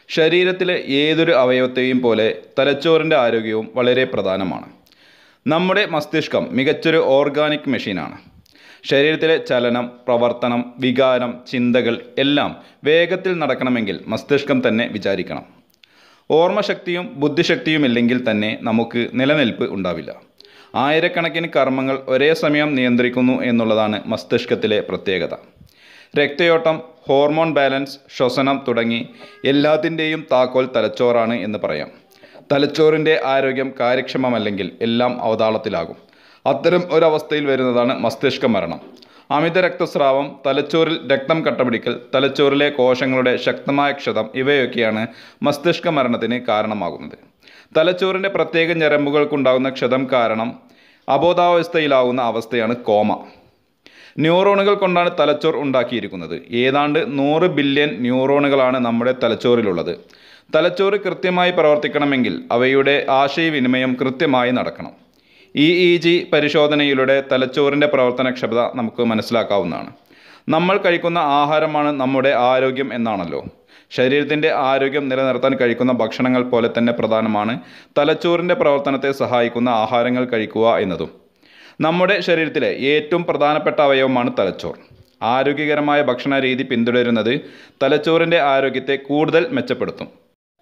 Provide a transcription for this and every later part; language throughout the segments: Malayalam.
ശരീരത്തിലെ ഏതൊരു അവയവത്തെയും പോലെ തലച്ചോറിൻ്റെ ആരോഗ്യവും വളരെ പ്രധാനമാണ് നമ്മുടെ മസ്തിഷ്കം മികച്ചൊരു ഓർഗാനിക് മെഷീനാണ് ശരീരത്തിലെ ചലനം പ്രവർത്തനം വികാരം ചിന്തകൾ എല്ലാം വേഗത്തിൽ നടക്കണമെങ്കിൽ മസ്തിഷ്കം തന്നെ വിചാരിക്കണം ഓർമ്മശക്തിയും ബുദ്ധിശക്തിയും ഇല്ലെങ്കിൽ തന്നെ നമുക്ക് നിലനിൽപ്പ് ഉണ്ടാവില്ല ആയിരക്കണക്കിന് കർമ്മങ്ങൾ ഒരേ സമയം നിയന്ത്രിക്കുന്നു എന്നുള്ളതാണ് മസ്തിഷ്കത്തിലെ പ്രത്യേകത രക്തയോട്ടം ഹോർമോൺ ബാലൻസ് ശ്വസനം തുടങ്ങി എല്ലാത്തിൻ്റെയും താക്കോൽ തലച്ചോറാണ് എന്ന് പറയാം തലച്ചോറിൻ്റെ ആരോഗ്യം കാര്യക്ഷമമല്ലെങ്കിൽ എല്ലാം അവതാളത്തിലാകും അത്തരം ഒരവസ്ഥയിൽ വരുന്നതാണ് മസ്തിഷ്ക മരണം അമിത രക്തസ്രാവം തലച്ചോറിൽ രക്തം കട്ടപിടിക്കൽ തലച്ചോറിലെ കോശങ്ങളുടെ ശക്തമായ ക്ഷതം ഇവയൊക്കെയാണ് മസ്തിഷ്ക മരണത്തിന് കാരണമാകുന്നത് തലച്ചോറിൻ്റെ പ്രത്യേക ഞരമ്പുകൾക്കുണ്ടാകുന്ന ക്ഷതം കാരണം അബോധാവസ്ഥയിലാവുന്ന അവസ്ഥയാണ് കോമ ന്യൂറോണുകൾ കൊണ്ടാണ് തലച്ചോർ ഉണ്ടാക്കിയിരിക്കുന്നത് ഏതാണ്ട് നൂറ് ബില്യൺ ന്യൂറോണുകളാണ് നമ്മുടെ തലച്ചോറിലുള്ളത് തലച്ചോറ് കൃത്യമായി പ്രവർത്തിക്കണമെങ്കിൽ അവയുടെ ആശയവിനിമയം കൃത്യമായി നടക്കണം ഇ ഇ ജി പരിശോധനയിലൂടെ തലച്ചോറിൻ്റെ പ്രവർത്തനക്ഷമത നമുക്ക് മനസ്സിലാക്കാവുന്നതാണ് നമ്മൾ കഴിക്കുന്ന ആഹാരമാണ് നമ്മുടെ ആരോഗ്യം എന്നാണല്ലോ ശരീരത്തിൻ്റെ ആരോഗ്യം നിലനിർത്താൻ കഴിക്കുന്ന ഭക്ഷണങ്ങൾ പോലെ തന്നെ പ്രധാനമാണ് തലച്ചോറിൻ്റെ പ്രവർത്തനത്തെ സഹായിക്കുന്ന ആഹാരങ്ങൾ കഴിക്കുക എന്നതും നമ്മുടെ ശരീരത്തിലെ ഏറ്റവും പ്രധാനപ്പെട്ട അവയവമാണ് തലച്ചോർ ആരോഗ്യകരമായ ഭക്ഷണ രീതി പിന്തുടരുന്നത് തലച്ചോറിൻ്റെ ആരോഗ്യത്തെ കൂടുതൽ മെച്ചപ്പെടുത്തും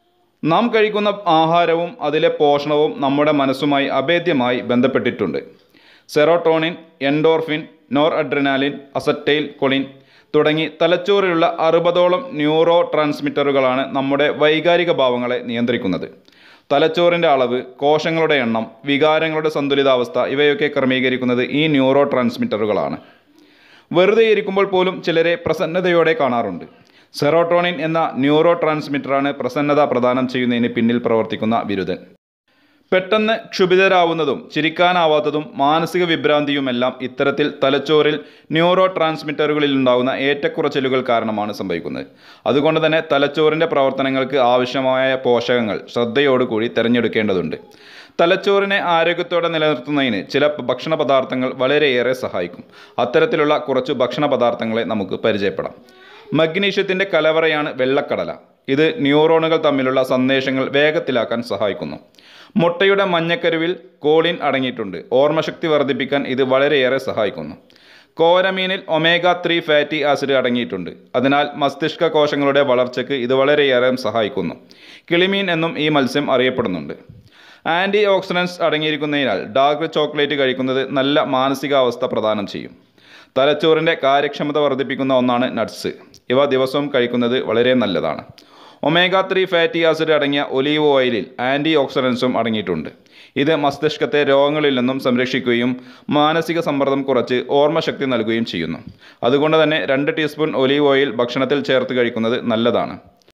നാം കഴിക്കുന്ന ആഹാരവും അതിലെ പോഷണവും നമ്മുടെ മനസ്സുമായി അഭേദ്യമായി ബന്ധപ്പെട്ടിട്ടുണ്ട് serotonin endorphin noradrenaline acetylcholine തുടങ്ങി തലച്ചോറിലുള്ള അറുപതോളം ന്യൂറോ ട്രാൻസ്മിറ്ററുകളാണ് നമ്മുടെ വൈകാരിക ഭാവങ്ങളെ നിയന്ത്രിക്കുന്നത് തലച്ചോറിൻ്റെ അളവ് കോശങ്ങളുടെ എണ്ണം വികാരങ്ങളുടെ സന്തുലിതാവസ്ഥ ഇവയൊക്കെ ക്രമീകരിക്കുന്നത് ഈ ന്യൂറോ ട്രാൻസ്മിറ്ററുകളാണ് വെറുതെ ഇരിക്കുമ്പോൾ പോലും ചിലരെ പ്രസന്നതയോടെ കാണാറുണ്ട് സെറോട്ടോണിൻ എന്ന ന്യൂറോ ട്രാൻസ്മിറ്ററാണ് പ്രസന്നത പ്രദാനം ചെയ്യുന്നതിന് പിന്നിൽ പ്രവർത്തിക്കുന്ന ബിരുദൻ പെട്ടെന്ന് ക്ഷുഭിതരാവുന്നതും ചിരിക്കാനാവാത്തതും മാനസിക വിഭ്രാന്തിയുമെല്ലാം ഇത്തരത്തിൽ തലച്ചോറിൽ ന്യൂറോ ട്രാൻസ്മിറ്ററുകളിൽ ഉണ്ടാകുന്ന ഏറ്റക്കുറച്ചിലുകൾ കാരണമാണ് സംഭവിക്കുന്നത് അതുകൊണ്ട് തന്നെ തലച്ചോറിൻ്റെ പ്രവർത്തനങ്ങൾക്ക് ആവശ്യമായ പോഷകങ്ങൾ ശ്രദ്ധയോടുകൂടി തിരഞ്ഞെടുക്കേണ്ടതുണ്ട് തലച്ചോറിനെ ആരോഗ്യത്തോടെ നിലനിർത്തുന്നതിന് ചില ഭക്ഷണ പദാർത്ഥങ്ങൾ വളരെയേറെ സഹായിക്കും അത്തരത്തിലുള്ള കുറച്ച് ഭക്ഷണ പദാർത്ഥങ്ങളെ നമുക്ക് പരിചയപ്പെടാം മഗ്നീഷ്യത്തിൻ്റെ കലവറയാണ് വെള്ളക്കടല ഇത് ന്യൂറോണുകൾ തമ്മിലുള്ള സന്ദേശങ്ങൾ വേഗത്തിലാക്കാൻ സഹായിക്കുന്നു മുട്ടയുടെ മഞ്ഞക്കരുവിൽ കോളിൻ അടങ്ങിയിട്ടുണ്ട് ഓർമ്മശക്തി വർദ്ധിപ്പിക്കാൻ ഇത് വളരെയേറെ സഹായിക്കുന്നു കോരമീനിൽ ഒമേഗ ത്രീ ഫാറ്റി ആസിഡ് അടങ്ങിയിട്ടുണ്ട് അതിനാൽ മസ്തിഷ്ക കോശങ്ങളുടെ വളർച്ചയ്ക്ക് ഇത് വളരെയേറെ സഹായിക്കുന്നു കിളിമീൻ എന്നും ഈ മത്സ്യം അറിയപ്പെടുന്നുണ്ട് ആൻറ്റി ഓക്സിഡൻസ് അടങ്ങിയിരിക്കുന്നതിനാൽ ഡാർക്ക് ചോക്ലേറ്റ് കഴിക്കുന്നത് നല്ല മാനസികാവസ്ഥ പ്രദാനം ചെയ്യും തലച്ചോറിൻ്റെ കാര്യക്ഷമത വർദ്ധിപ്പിക്കുന്ന ഒന്നാണ് നട്ട്സ് ഇവ ദിവസവും കഴിക്കുന്നത് വളരെ നല്ലതാണ് ഒമേഗ ത്രീ ഫാറ്റി ആസിഡ് അടങ്ങിയ ഒലീവ് ഓയിലിൽ ആൻറ്റി ഓക്സിഡൻസും അടങ്ങിയിട്ടുണ്ട് ഇത് മസ്തിഷ്കത്തെ രോഗങ്ങളിൽ നിന്നും സംരക്ഷിക്കുകയും മാനസിക സമ്മർദ്ദം കുറച്ച് ഓർമ്മശക്തി നൽകുകയും ചെയ്യുന്നു അതുകൊണ്ട് തന്നെ രണ്ട് ടീസ്പൂൺ ഒലീവ് ഓയിൽ ഭക്ഷണത്തിൽ ചേർത്ത് കഴിക്കുന്നത് നല്ലതാണ്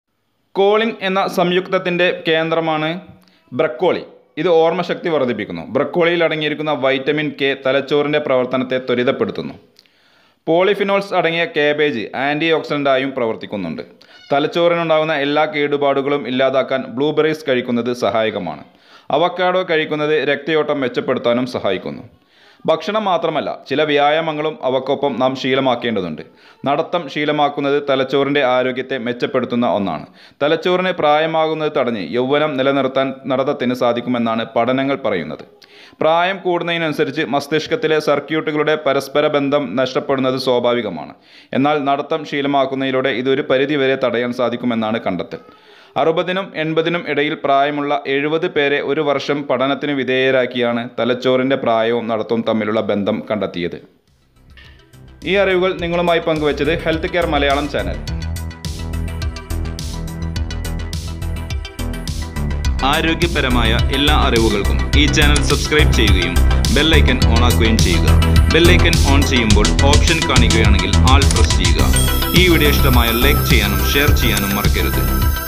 കോളിൻ എന്ന സംയുക്തത്തിൻ്റെ കേന്ദ്രമാണ് ബ്രക്കോളി ഇത് ഓർമ്മശക്തി വർദ്ധിപ്പിക്കുന്നു ബ്രക്കോളിയിൽ അടങ്ങിയിരിക്കുന്ന വൈറ്റമിൻ കെ തലച്ചോറിൻ്റെ പ്രവർത്തനത്തെ ത്വരിതപ്പെടുത്തുന്നു പോളിഫിനോൾസ് അടങ്ങിയ കാബേജ് ആൻറ്റി ഓക്സിഡൻ്റായും പ്രവർത്തിക്കുന്നുണ്ട് തലച്ചോറിനുണ്ടാകുന്ന എല്ലാ കേടുപാടുകളും ഇല്ലാതാക്കാൻ ബ്ലൂബെറീസ് കഴിക്കുന്നത് സഹായകമാണ് അവക്കാഡോ കഴിക്കുന്നത് രക്തയോട്ടം മെച്ചപ്പെടുത്താനും സഹായിക്കുന്നു ഭക്ഷണം മാത്രമല്ല ചില വ്യായാമങ്ങളും അവക്കൊപ്പം നാം ശീലമാക്കേണ്ടതുണ്ട് നടത്തം ശീലമാക്കുന്നത് തലച്ചോറിൻ്റെ ആരോഗ്യത്തെ മെച്ചപ്പെടുത്തുന്ന ഒന്നാണ് തലച്ചോറിന് പ്രായമാകുന്നത് തടഞ്ഞ് യൗവനം നിലനിർത്താൻ നടത്തത്തിന് സാധിക്കുമെന്നാണ് പഠനങ്ങൾ പറയുന്നത് പ്രായം കൂടുന്നതിനനുസരിച്ച് മസ്തിഷ്കത്തിലെ സർക്യൂട്ടുകളുടെ പരസ്പര ബന്ധം നഷ്ടപ്പെടുന്നത് സ്വാഭാവികമാണ് എന്നാൽ നടത്തം ശീലമാക്കുന്നതിലൂടെ ഇതൊരു പരിധിവരെ തടയാൻ സാധിക്കുമെന്നാണ് കണ്ടെത്തൽ അറുപതിനും എൺപതിനും ഇടയിൽ പ്രായമുള്ള എഴുപത് പേരെ ഒരു വർഷം പഠനത്തിന് വിധേയരാക്കിയാണ് തലച്ചോറിൻ്റെ പ്രായവും നടത്തവും തമ്മിലുള്ള ബന്ധം കണ്ടെത്തിയത് ഈ അറിവുകൾ നിങ്ങളുമായി പങ്കുവച്ചത് ഹെൽത്ത് കെയർ മലയാളം ചാനൽ ആരോഗ്യപരമായ എല്ലാ അറിവുകൾക്കും ഈ ചാനൽ സബ്സ്ക്രൈബ് ചെയ്യുകയും ബെല്ലൈക്കൻ ഓൺ ആക്കുകയും ചെയ്യുക ബെല്ലൈക്കൻ ഓൺ ചെയ്യുമ്പോൾ ഓപ്ഷൻ കാണിക്കുകയാണെങ്കിൽ ആൾ പ്രസ് ചെയ്യുക ഈ വീഡിയോ ഇഷ്ടമായ ലൈക്ക് ചെയ്യാനും ഷെയർ ചെയ്യാനും മറക്കരുത്